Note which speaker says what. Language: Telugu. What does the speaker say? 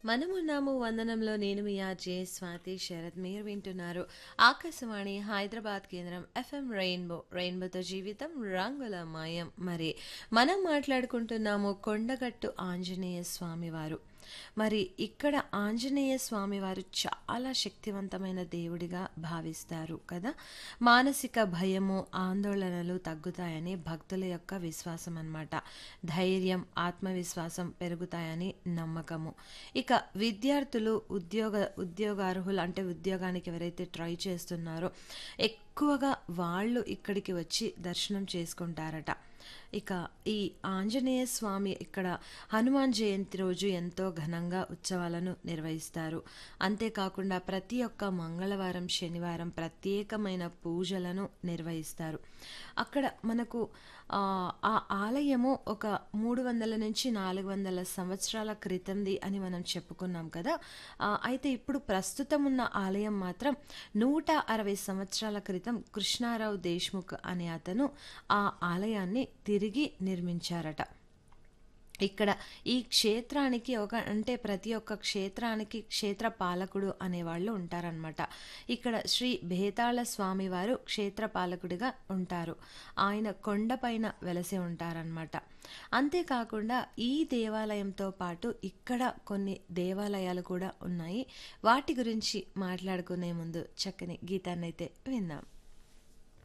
Speaker 1: మనమున్నాము వందనంలో నేను మీ ఆర్జే స్వాతి శరత్ మీరు వింటున్నారు ఆకాశవాణి హైదరాబాద్ కేంద్రం ఎఫ్ఎం రెయిన్బో రెయిన్బోతో జీవితం రంగుల మాయం మరి మనం మాట్లాడుకుంటున్నాము కొండగట్టు ఆంజనేయ స్వామి వారు మరి ఇక్కడ ఆంజనేయ స్వామి వారు చాలా శక్తివంతమైన దేవుడిగా భావిస్తారు కదా మానసిక భయము ఆందోళనలు తగ్గుతాయని భక్తుల యొక్క విశ్వాసం అన్నమాట ధైర్యం ఆత్మవిశ్వాసం పెరుగుతాయని నమ్మకము ఇక విద్యార్థులు ఉద్యోగ ఉద్యోగార్హులు అంటే ఉద్యోగానికి ఎవరైతే ట్రై చేస్తున్నారో ఎక్కువగా వాళ్ళు ఇక్కడికి వచ్చి దర్శనం చేసుకుంటారట ఇక ఈ ఆంజనేయ స్వామి ఇక్కడ హనుమాన్ జయంతి రోజు ఎంతో ఘనంగా ఉత్సవాలను నిర్వహిస్తారు అంతేకాకుండా ప్రతి ఒక్క మంగళవారం శనివారం ప్రత్యేకమైన పూజలను నిర్వహిస్తారు అక్కడ మనకు ఆ ఆ ఆలయము ఒక మూడు వందల నుంచి నాలుగు వందల సంవత్సరాల క్రితంది అని మనం చెప్పుకున్నాం కదా ఆ, అయితే ఇప్పుడు ప్రస్తుతం ఉన్న ఆలయం మాత్రం నూట అరవై సంవత్సరాల క్రితం కృష్ణారావు దేశ్ముఖ్ అనే అతను ఆ ఆలయాన్ని తిరిగి నిర్మించారట ఇక్కడ ఈ క్షేత్రానికి ఒక అంటే ప్రతి ఒక్క క్షేత్రానికి క్షేత్ర పాలకుడు అనేవాళ్ళు ఉంటారనమాట ఇక్కడ శ్రీ భేతాళ స్వామి వారు క్షేత్ర పాలకుడిగా ఉంటారు ఆయన కొండపైన వెలసి ఉంటారనమాట అంతేకాకుండా ఈ దేవాలయంతో పాటు ఇక్కడ కొన్ని దేవాలయాలు కూడా ఉన్నాయి వాటి గురించి మాట్లాడుకునే ముందు చక్కని గీతాన్నైతే విందాం